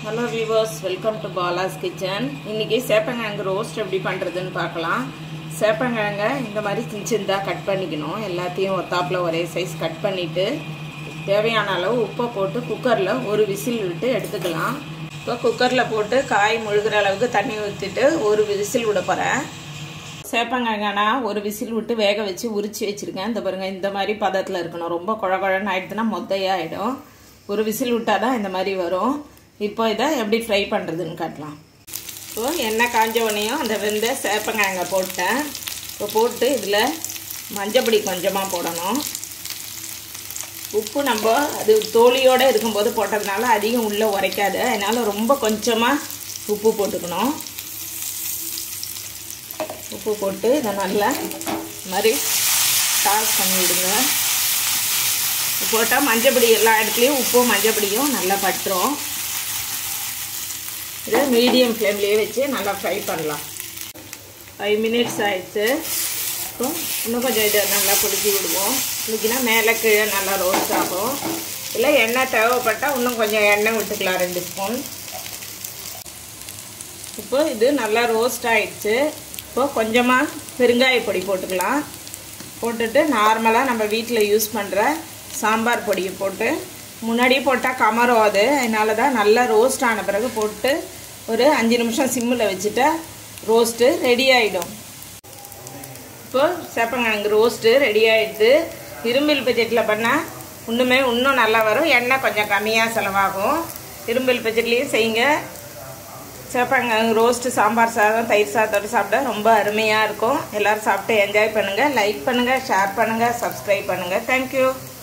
hello viewers welcome to Bala's kitchen இன்றைக்கி சேப்பங்கிழங்கு roast எப்படி பண்ணுறதுன்னு பார்க்கலாம் சேப்பங்கிழங்க இந்த மாதிரி சின்ன சின்னதாக கட் பண்ணிக்கணும் எல்லாத்தையும் ஒத்தாப்பில் ஒரே சைஸ் கட் பண்ணிவிட்டு தேவையான அளவு உப்பை போட்டு குக்கரில் ஒரு விசில் விட்டு எடுத்துக்கலாம் இப்போ குக்கரில் போட்டு காய் முழுகிற அளவுக்கு தண்ணி ஊற்றிட்டு ஒரு விசில் விட போகிறேன் சேப்பங்கிழங்கனா ஒரு விசில் விட்டு வேக வச்சு உரிச்சு வச்சுருக்கேன் இந்த பாருங்கள் இந்த மாதிரி பதத்தில் இருக்கணும் ரொம்ப குழ குழன்னு ஆகிடுதுன்னா மொத்தையாகிடும் ஒரு விசில் விட்டால் தான் இந்த மாதிரி வரும் இப்போ இதை எப்படி ஃப்ரை பண்ணுறதுன்னு காட்டலாம் இப்போ எண்ணெய் காஞ்ச உடனேயும் அந்த வெந்த சேப்பங்கிழங்க போட்டேன் இப்போ போட்டு இதில் மஞ்சப்பொடி கொஞ்சமாக போடணும் உப்பு நம்ம அது தோலியோடு இருக்கும்போது போட்டதுனால அதிகம் உள்ளே உரைக்காது அதனால் ரொம்ப கொஞ்சமாக உப்பு போட்டுக்கணும் உப்பு போட்டு இதை நல்லா இந்த மாதிரி டாஸ் பண்ணி விடுங்க போட்டால் மஞ்சப்பொடி எல்லா இடத்துலையும் உப்பும் மஞ்சப்பொடியும் நல்லா பட்டுரும் இதை மீடியம் ஃப்ளேம்லேயே வச்சு நல்லா ஃப்ரை பண்ணலாம் ஃபைவ் மினிட்ஸ் ஆயிடுச்சு இப்போ இன்னும் கொஞ்சம் இதை நல்லா குலுக்கி விடுவோம் குலுக்கினா மேலே கீழே நல்லா ரோஸ்ட் ஆகும் இல்லை எண்ணெய் தேவைப்பட்டால் இன்னும் கொஞ்சம் எண்ணெய் விட்டுக்கலாம் ரெண்டு ஸ்பூன் இப்போ இது நல்லா ரோஸ்ட் ஆயிடுச்சு இப்போ கொஞ்சமாக பெருங்காய பொடி போட்டுக்கலாம் போட்டுட்டு நார்மலாக நம்ம வீட்டில் யூஸ் பண்ணுற சாம்பார் பொடியை போட்டு முன்னாடியே போட்டால் கமரும் அது அதனால தான் நல்லா ரோஸ்ட் ஆன பிறகு போட்டு ஒரு அஞ்சு நிமிஷம் சிம்மில் வச்சுட்டா ரோஸ்ட்டு ரெடி ஆகிடும் இப்போ சேப்பங்கிழங்கு ரோஸ்ட்டு ரெடி ஆகிடுது இரும்பில் பட்ஜெட்டில் பண்ணால் இன்னுமே இன்னும் நல்லா வரும் எண்ணெய் கொஞ்சம் கம்மியாக செலவாகும் இரும்பில் பட்ஜெட்லேயும் செய்யுங்க சேப்பங்கிழங்கு ரோஸ்ட்டு சாம்பார் சாதம் தயிர் சாதத்தோடு சாப்பிட ரொம்ப அருமையாக இருக்கும் எல்லோரும் சாப்பிட்டு என்ஜாய் பண்ணுங்கள் லைக் பண்ணுங்கள் ஷேர் பண்ணுங்கள் சப்ஸ்கிரைப் பண்ணுங்கள் தேங்க்யூ